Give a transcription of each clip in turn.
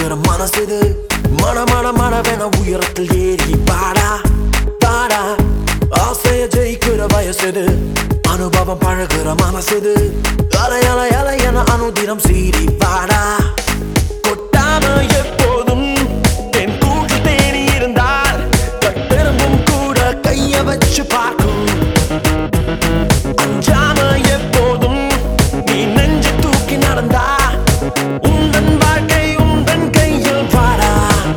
பறக்கிற மனசுது மன மன மனவென உயரத்தில் ஏறி பாடா பாடா ஆசைய ஜெயிக்கிற வயசுது அனுபவம் பழகுற மனசுது அலை அலை அலை என அனுதினம் சீறி பாடா கொட்டாம எப்போதும் என் கூட்டு தேடி இருந்தால் கட்டெரும்பும் கூட கைய வச்சு பார்க்கும் அஞ்சாம எப்போதும் நீ நெஞ்சு தூக்கி நடந்தா உந்தன் வாழ்க்கை உந்தன் கையில் பாடா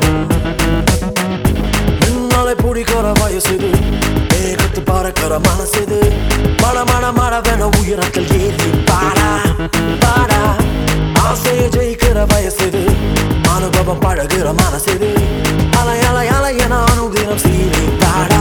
மின்னலை பிடிக்கிற வயசுது ஏகத்து பறக்கிற மனசுது மட மட மடவென உயரத்தில் ஏறி பாடா பாடா ஆசையை ஜெயிக்கிற வயசுது அனுபவம் பழகுற மனசுது அலை அலை அலை என அனுதினம் சீறி பாடா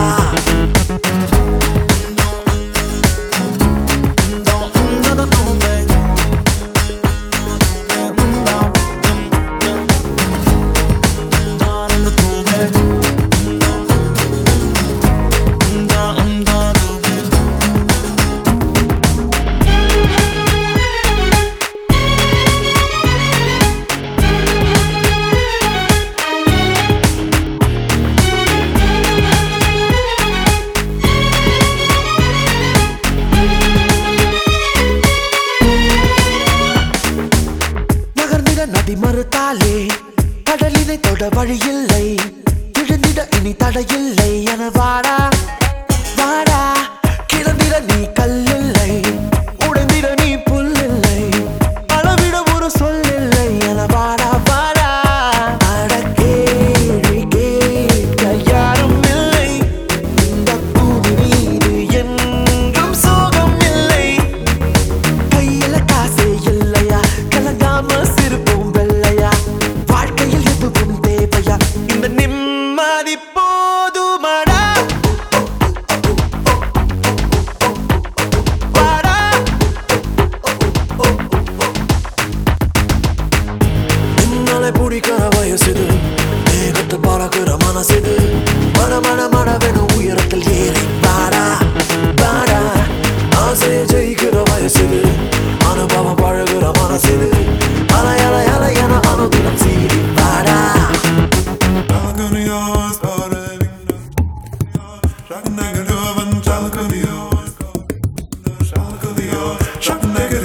நகர்ந்திட நதி மறுத்தாலே கடலினை தொட வழியில்லை விழுந்திட இனி தடையில்லை என வாடா வாடா கிளந்திட நீ கல்லில்லை உடைந்திட நீ புல்லில்லை அளவிட ஒரு சொல்லில்லை என வாடா வாடா அட கேள்வி கேட்க யாரும் இல்லை இந்த பூமி மீது என்றும் சோகம் இல்லை கையில காசே இல்லையா கலங்காம சிரிப்பும் வெள்ளையா வாழ்க்கையில் எதுவும் தேவையா இந்த நிம்மதி போதுமடா வாடா. மின்னலை பிடிக்கிற வயசுது மேகத்து பறக்கிற மனசுது மன மன மனவென உயரத்தில் ஏறி பாடா பாடா ஆசையை ஜெயிக்கிற வயசுது அனுபவம் பழகுற மனசுது அலை அலை அலை என அனுதினம் சீறி பாடா Shaka